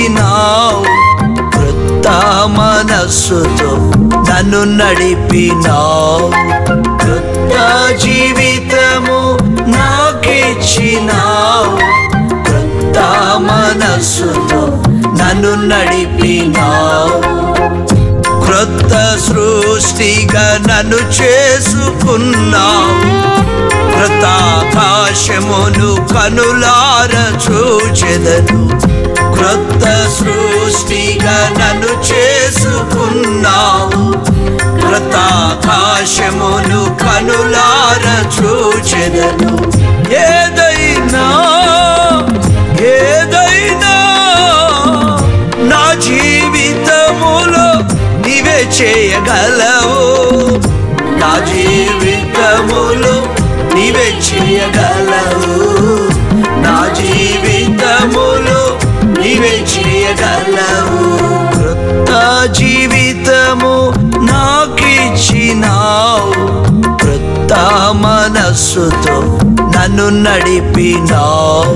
ఇచ్చినావు కృత మనస్సుతో నన్ను నడిపినావు కృత జీవితము నాకిచ్చినావు కృత మనస్సుతో నన్ను నడిపినావు క్రొత్త సృష్టిగా నన్ను చేసుకున్నావు కృతాకాశమును కనులార చూచెదను క్రొత్త సృష్టిగా నన్ను చేసుకున్నావు కృతాకాశమును కనులార చూచెదను ఏదైనా ఏదైనా నా జీవితములో నీవే చేయగలవు నా జీవితములో నీవే చేయగలవు నా జీవితములో నీవే చేయగలవు కృత జీవితము నాకిచ్చినావు కృత మనస్సుతో నన్ను నడిపినావు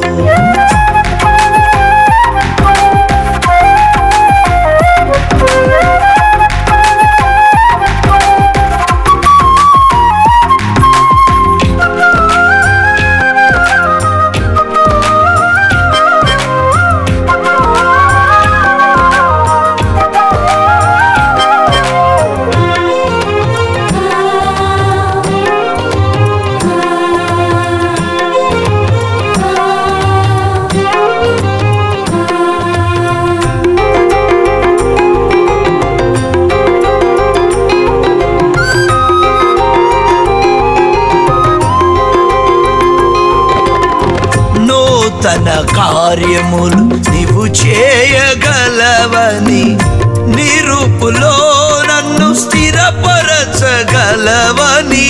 నూతన కార్యములు నీవు చేయగలవని నిరూపులో నన్ను స్థిరపరచగలవని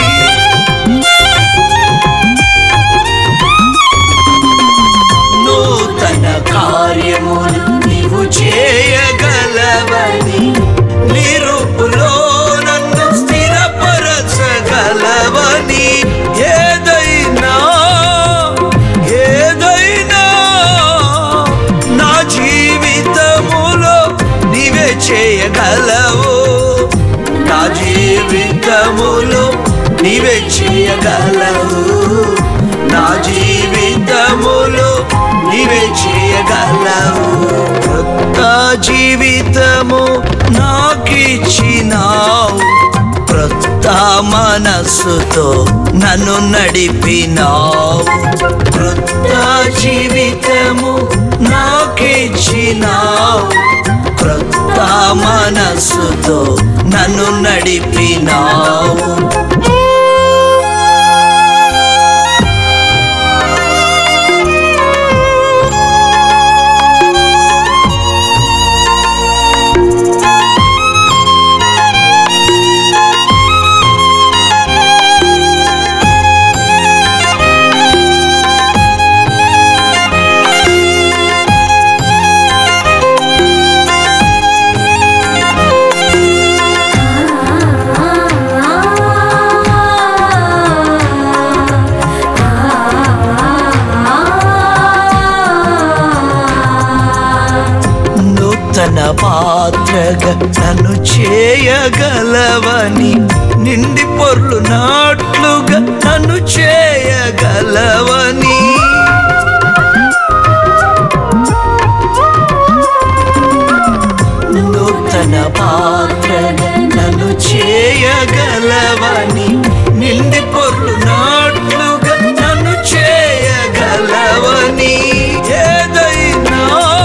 నూతన కార్యములు నీవు చేయగలవని నిరూపులో నన్ను స్థిరపరచగలవని ఏదైనా ఏదైనా నా జీవితములో నీవే చేయగలవు నా జీవితములో నీవే చేయగలవు నా జీవితములో నీవే చేయగలవు కొత్త జీవితము నాకిచ్చినావు క్రొత్త మనస్సుతో నన్ను నడిపినావు క్రొత్త జీవితము నాకిచ్చినావు క్రొత్త మనస్సుతో నన్ను నడిపినావు నూతన పాత్రగా నన్ను చేయగలవని నిండి పొర్లు నాట్లుగా నన్ను చేయగలవని నూతన పాత్రగా నన్ను చేయగలవని నిండి పొర్లు నాట్లుగా నన్ను చేయగలవని ఏదైనా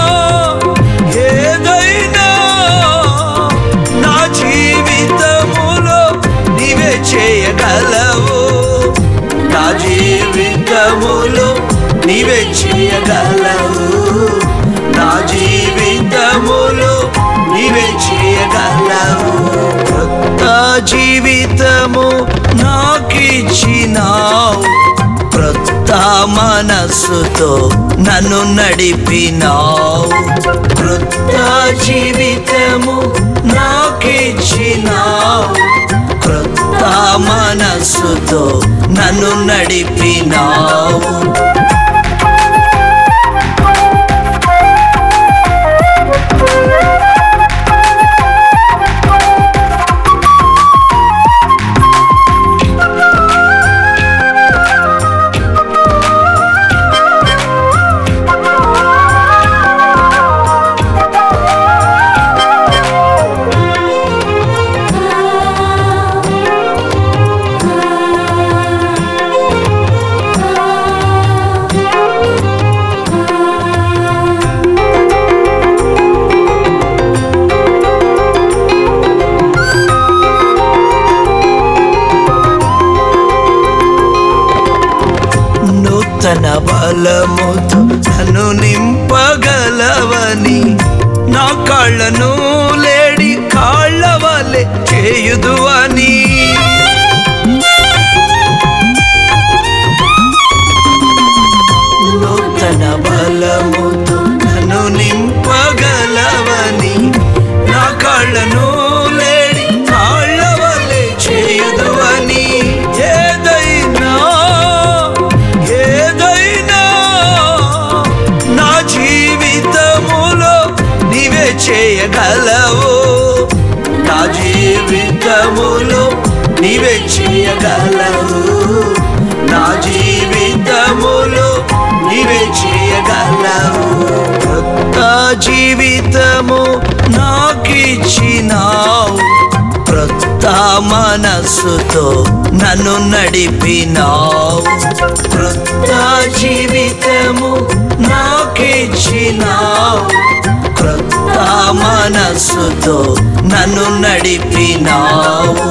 ఏదైనా నా జీవితములో నీవే చేయగలవు నా జీవితములో నీవే చేయగలవు నా జీవితములో నీవే చేయగలవు కొత్త జీవితము నాకిచ్చినావు క్రొత్త మనస్సుతో నన్ను నడిపినావు క్రొత్త జీవితము నాకిచ్చినావు క్రొత్త మనస్సుతో నన్ను నడిపినావు కాళ్ళను లేడి కాళ్ళ వలె చేయుదు అని నూతన బలముతో నన్ను నింపగలవని నా కాళ్ళను లేడి కాళ్ళ వలె చేయుదు అని ఏదైనా ఏదైనా నా జీవితములో నీవే చేయగలవు నా జీవితములో నీవే చేయగలవు నా జీవితములో నీవే చేయగలవు కొత్త జీవితము నాకిచ్చినావు క్రొత్త మనస్సుతో నన్ను నడిపినావు క్రొత్త జీవితము నాకిచ్చినావు క్రొత్త మనస్సుతో నన్ను నడిపినావు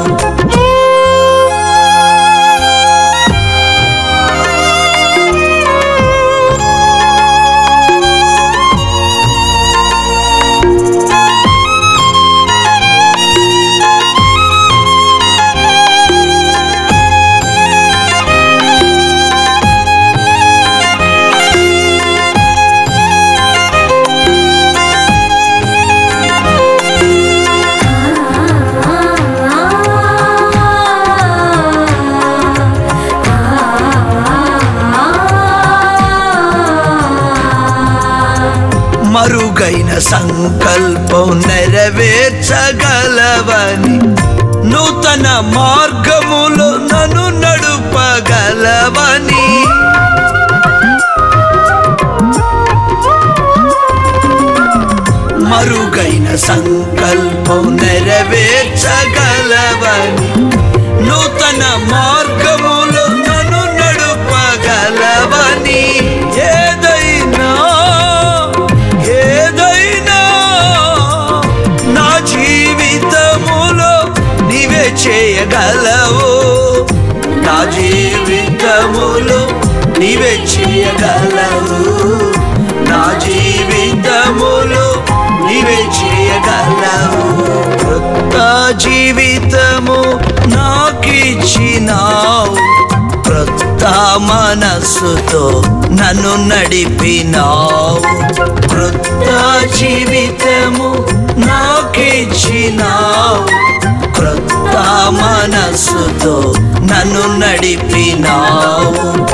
మరుగైన సంకల్పం నెరవేర్చగలవని నూతన మార్గములో నన్ను నడుపగలవని మరుగైన సంకల్పం నెరవేర్చగలవని నూతన మార్గములో నన్ను నడుపగలవని ఏదైనా ఏదైనా నా జీవితములో నీవే చేయగలవు నా జీవితములో నీవే చేయగలవు నా జీవితములో నీవే చేయగలవు కొత్త జీవితము నాకిచ్చినావు క్రొత్త మనస్సుతో నన్ను నడిపినావు క్రొత్త జీవితము నాకిచ్చినావు క్రొత్త మనస్సుతో నన్ను నడిపినావు